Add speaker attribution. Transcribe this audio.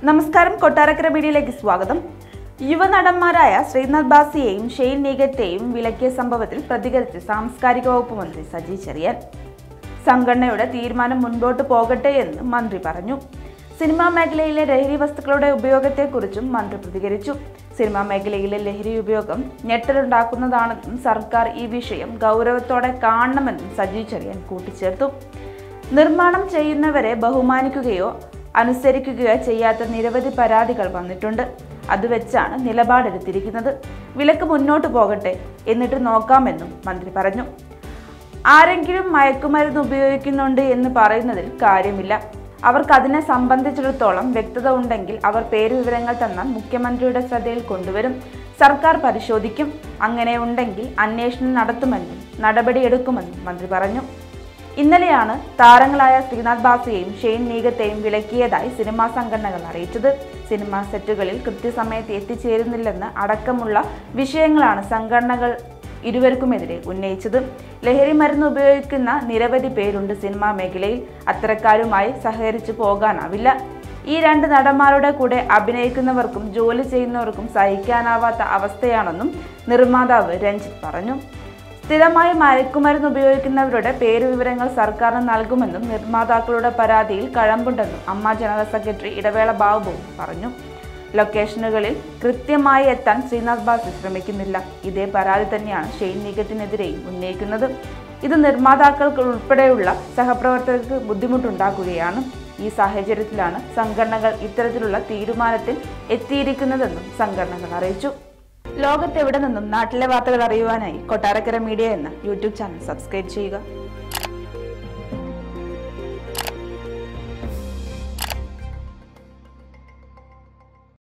Speaker 1: നമസ്കാരം കൊട്ടാരക്കര മീഡിയയിലേക്ക് സ്വാഗതം യുവനടന്മാരായ ശ്രീനാഥ് ബാസിയെയും ഷെയ്ൻ നീഗത്തെയും വിലക്കിയ സംഭവത്തിൽ പ്രതികരിച്ച് സാംസ്കാരിക വകുപ്പ് മന്ത്രി സജി ചെറിയാൻ സംഘടനയുടെ തീരുമാനം മുൻപോട്ട് പോകട്ടെ എന്ന് മന്ത്രി പറഞ്ഞു സിനിമാ മേഖലയിലെ ലഹരി വസ്തുക്കളുടെ ഉപയോഗത്തെക്കുറിച്ചും മന്ത്രി പ്രതികരിച്ചു സിനിമാ മേഖലയിലെ ലഹരി ഉപയോഗം ഞെട്ടലുണ്ടാക്കുന്നതാണെന്നും സർക്കാർ ഈ വിഷയം ഗൗരവത്തോടെ കാണണമെന്നും സജി ചെറിയാൻ കൂട്ടിച്ചേർത്തു നിർമ്മാണം ചെയ്യുന്നവരെ ബഹുമാനിക്കുകയോ അനുസരിക്കുകയോ ചെയ്യാത്ത നിരവധി പരാതികൾ വന്നിട്ടുണ്ട് അത് വെച്ചാണ് നിലപാടെടുത്തിരിക്കുന്നത് വിലക്ക് മുന്നോട്ട് പോകട്ടെ എന്നിട്ട് നോക്കാമെന്നും മന്ത്രി പറഞ്ഞു ആരെങ്കിലും മയക്കുമരുന്ന് ഉപയോഗിക്കുന്നുണ്ട് എന്ന് പറയുന്നതിൽ കാര്യമില്ല അവർക്ക് അതിനെ സംബന്ധിച്ചിടത്തോളം വ്യക്തത ഉണ്ടെങ്കിൽ അവർ പേരുവിവരങ്ങൾ തന്നാൽ മുഖ്യമന്ത്രിയുടെ ശ്രദ്ധയിൽ കൊണ്ടുവരും സർക്കാർ പരിശോധിക്കും അങ്ങനെ ഉണ്ടെങ്കിൽ അന്വേഷണം നടത്തുമെന്നും നടപടിയെടുക്കുമെന്നും മന്ത്രി പറഞ്ഞു ഇന്നലെയാണ് താരങ്ങളായ ശ്രീനാഥ് ബാസിയെയും ഷെയ്ൻ നീഗത്തെയും വിലക്കിയതായി സിനിമാ സംഘടനകൾ അറിയിച്ചത് സിനിമാ സെറ്റുകളിൽ കൃത്യസമയത്ത് എത്തിച്ചേരുന്നില്ലെന്ന് അടക്കമുള്ള വിഷയങ്ങളാണ് സംഘടനകൾ ഇരുവർക്കുമെതിരെ ഉന്നയിച്ചത് ലഹരി മരുന്ന് ഉപയോഗിക്കുന്ന നിരവധി പേരുണ്ട് സിനിമാ മേഖലയിൽ അത്തരക്കാരുമായി സഹകരിച്ചു പോകാനാവില്ല ഈ രണ്ട് നടന്മാരുടെ കൂടെ അഭിനയിക്കുന്നവർക്കും ജോലി ചെയ്യുന്നവർക്കും സഹിക്കാനാവാത്ത അവസ്ഥയാണെന്നും നിർമ്മാതാവ് രഞ്ജിത്ത് പറഞ്ഞു സ്ഥിരമായി മയക്കുമരുന്ന് ഉപയോഗിക്കുന്നവരുടെ പേരുവിവരങ്ങൾ സർക്കാരിന് നൽകുമെന്നും നിർമ്മാതാക്കളുടെ പരാതിയിൽ കഴമ്പുണ്ടെന്നും അമ്മ ജനറൽ സെക്രട്ടറി ഇടവേള ബാബുവും പറഞ്ഞു ലൊക്കേഷനുകളിൽ കൃത്യമായി എത്താൻ ശ്രീനാഥ് ബാസി ശ്രമിക്കുന്നില്ല ഇതേ പരാതി തന്നെയാണ് ഷെയ്ൻ നിഗത്തിനെതിരെയും ഉന്നയിക്കുന്നത് ഇത് നിർമ്മാതാക്കൾക്ക് ഉൾപ്പെടെയുള്ള സഹപ്രവർത്തകർക്ക് ബുദ്ധിമുട്ടുണ്ടാക്കുകയാണ് ഈ സാഹചര്യത്തിലാണ് സംഘടനകൾ ഇത്തരത്തിലുള്ള തീരുമാനത്തിൽ എത്തിയിരിക്കുന്നതെന്നും സംഘടനകൾ അറിയിച്ചു ലോകത്തെവിടെ നിന്നും നാട്ടിലെ വാർത്തകൾ അറിയുവാനായി കൊട്ടാരക്കര മീഡിയ എന്ന യൂട്യൂബ് ചാനൽ സബ്സ്ക്രൈബ് ചെയ്യുക